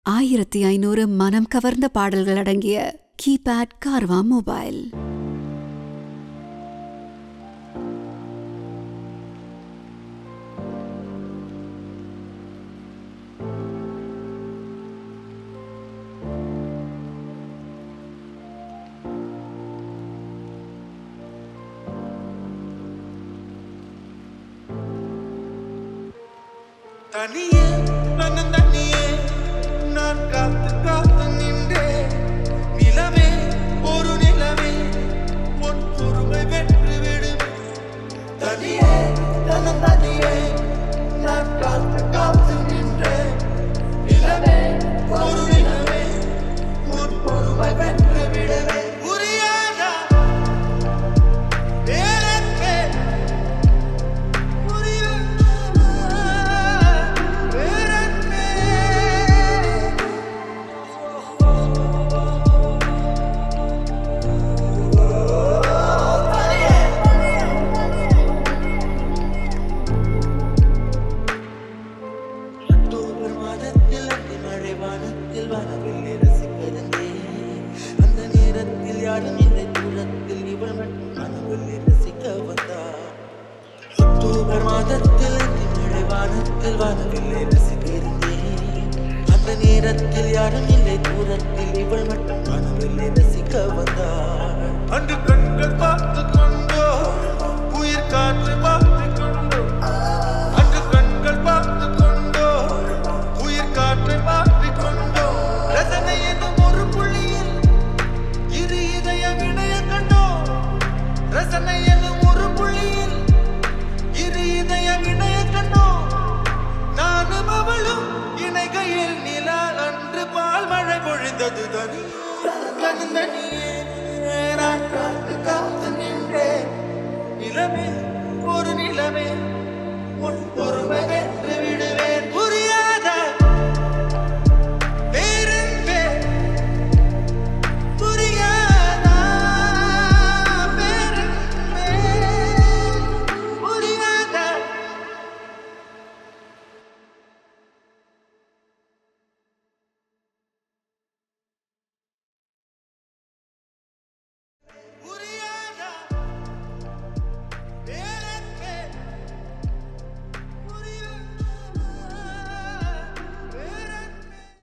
ஆயிரத்தி ஐநூறு மனம் கவர்ந்த பாடல்கள் அடங்கிய கீபேட் கார்வா மொபைல் தனியே நன்னன் தனியே நான் காத்து காத்து நின்றேன் நிலவே ஒரு நிலவே உன் பொறுமை வென்று விடுமே தனியே நன்னன் தனியே நான் காத்து காத்து நின்றேன் நிலவே ஒரு நிலவே உன் பொறுமை வென்று விடுமே புரியாதா வேறெங்கே அக்டோபர் மாதத்தில் அந்தி மழை வானத்தில் வானவில்லை ரசிக்கிறேன் அந்த நேரத்தில் யாரும் இல்லை தூரத்தில் இவள் மட்டும் வானவில்லை ரசிக்க வந்தார் அக்டோபர் மாதத்தில் அந்தி மழை வானத்தில் வானவில்லை ரசிக்கிறேன் அந்த நேரத்தில் யாரும் இல்லை தூரத்தில் இவள் மட்டும் வானவில்லை ரசிக்க வந்தார் அன்று கண்கள் பார்த்து கொண்டோ உயிர் காற்று பார்த்து கொண்டோ அன்று கண்கள் பார்த்து கொண்டோ உயிர் காற்றை மாற்றிக் கொண்டோ ரசனை என்னும் ஒரு புள்ளியில் இரு இதய விடைய கண்டோ ரசனை என்னும் ஒரு புள்ளியில் இரு இதய விடைய கண்டோ நானும் அவளும் இணைகையில் நிலா அன்று பால் மழை பொழிந்தது தனி தனியே நான் காத்து காத்து நின்றேன் நிலவே ஒரு நிலவே